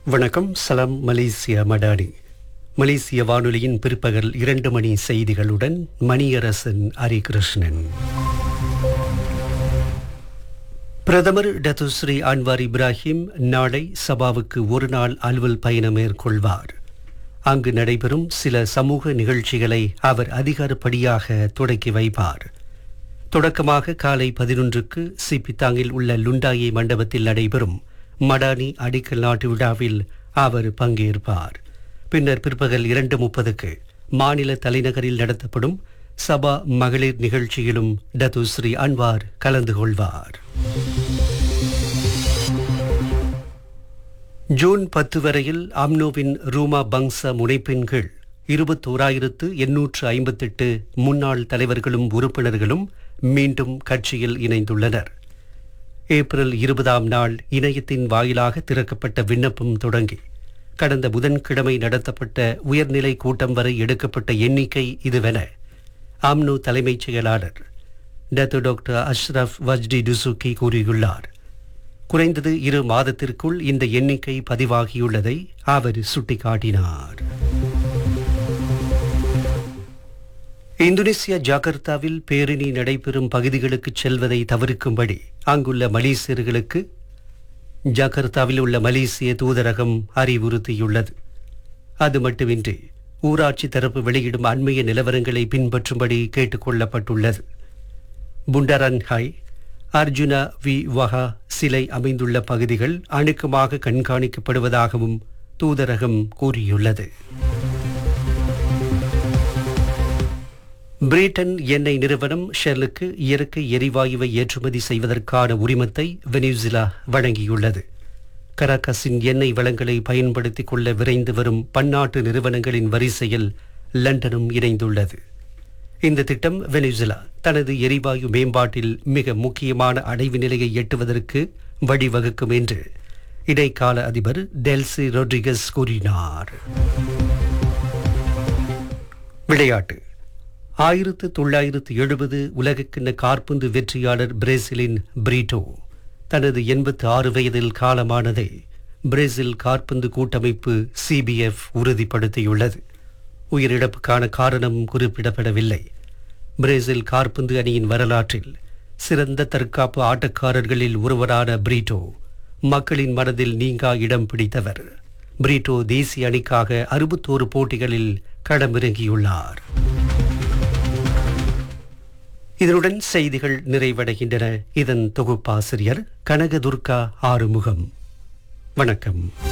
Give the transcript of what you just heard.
வணக்கம் சலாம் மலேசியா மடானி மலேசிய வானொலியின் பிற்பகல் இரண்டு மணி செய்திகளுடன் மணியரசன் ஹரிகிருஷ்ணன் பிரதமர் டத்துஸ்ரீ அன்வார் இப்ராஹிம் நாளை சபாவுக்கு ஒரு நாள் அலுவல் பயணம் மேற்கொள்வார் அங்கு நடைபெறும் சில சமூக நிகழ்ச்சிகளை அவர் அதிகாரப்படியாக தொடக்கி வைப்பார் தொடக்கமாக காலை பதினொன்றுக்கு சிபித்தாங்கில் உள்ள லுண்டாயே மண்டபத்தில் நடைபெறும் மடானி அடிக்கல் நாட்டு விழாவில் அவர் பங்கேற்பார் பின்னர் பிற்பகல் இரண்டு முப்பதுக்கு மாநில தலைநகரில் நடத்தப்படும் சபா மகளிர் நிகழ்ச்சியிலும் டத்துஸ்ரீ அன்வார் கலந்து கொள்வார் ஜூன் பத்து வரையில் அம்னோவின் ரூமா பங்ச முனைப்பின் கீழ் இருபத்தோராயிரத்து எண்ணூற்று ஐம்பத்தெட்டு முன்னாள் தலைவர்களும் உறுப்பினர்களும் மீண்டும் கட்சியில் இணைந்துள்ளனர் ஏப்ரல் இருபதாம் நாள் இணையத்தின் வாயிலாக திறக்கப்பட்ட விண்ணப்பம் தொடங்கி கடந்த புதன்கிழமை நடத்தப்பட்ட உயர்நிலை கூட்டம் வரை எடுக்கப்பட்ட எண்ணிக்கை இதுவென அம்னோ தலைமைச் செயலாளர் Dato doctor Asyraf Wajdi Dusuki கூறியுள்ளார் குறைந்தது இரு மாதத்திற்குள் இந்த எண்ணிக்கை பதிவாகியுள்ளதை அவர் சுட்டிக்காட்டினார் இந்தோனேசியா ஜாகர்த்தாவில் பேரணி நடைபெறும் பகுதிகளுக்கு செல்வதை தவிர்க்கும்படி அங்குள்ள மலேசியர்களுக்கு ஜாகர்த்தாவில் உள்ள மலேசிய தூதரகம் அறிவுறுத்தியுள்ளது அது மட்டுமின்றி ஊராட்சி தரப்பு வெளியிடும் அண்மைய நிலவரங்களை பின்பற்றும்படி கேட்டுக்கொள்ளப்பட்டுள்ளது Bundaran HI Arjuna Wiwaha சிலை அமைந்துள்ள பகுதிகள் அணுக்கமாக கண்காணிக்கப்படுவதாகவும் தூதரகம் கூறியுள்ளது பிரிட்டன் எண்ணெய் நிறுவனம் ஷெல்லுக்கு இயற்கை எரிவாயுவை ஏற்றுமதி செய்வதற்கான உரிமத்தை வெனிசுலா வழங்கியுள்ளது கராகஸின் எண்ணெய் வளங்களை பயன்படுத்திக் கொள்ள விரைந்து வரும் பன்னாட்டு நிறுவனங்களின் வரிசையில் லண்டனும் இணைந்துள்ளது இந்த திட்டம் வெனிசுலா தனது எரிவாயு மேம்பாட்டில் மிக முக்கியமான அடைவு நிலையை எட்டுவதற்கு வழிவகுக்கும் என்று இடைக்கால அதிபர் டெல்சி ரொட்ரிகஸ் கூறினார் விளையாட்டு ஆயிரத்து தொள்ளாயிரத்து எழுபது உலகக்கிண்ண காற்பந்து வெற்றியாளர் பிரேசிலின் பிரீட்டோ தனது எண்பத்து ஆறு வயதில் காலமானதை பிரேசில் காற்பந்து கூட்டமைப்பு சிபிஎஃப் உறுதிப்படுத்தியுள்ளது உயிரிழப்புக்கான காரணம் குறிப்பிடப்படவில்லை பிரேசில் காற்பந்து அணியின் வரலாற்றில் சிறந்த தற்காப்பு ஆட்டக்காரர்களில் ஒருவரான பிரீட்டோ மக்களின் மனதில் நீங்கா இடம் பிடித்தவர் பிரீட்டோ தேசிய அணிக்காக அறுபத்தோரு போட்டிகளில் களமிறங்கியுள்ளார் இதனுடன் செய்திகள் நிறைவடைகின்றன இதன் தொகுப்பாசிரியர் கனகதுர்கா ஆறுமுகம் வணக்கம்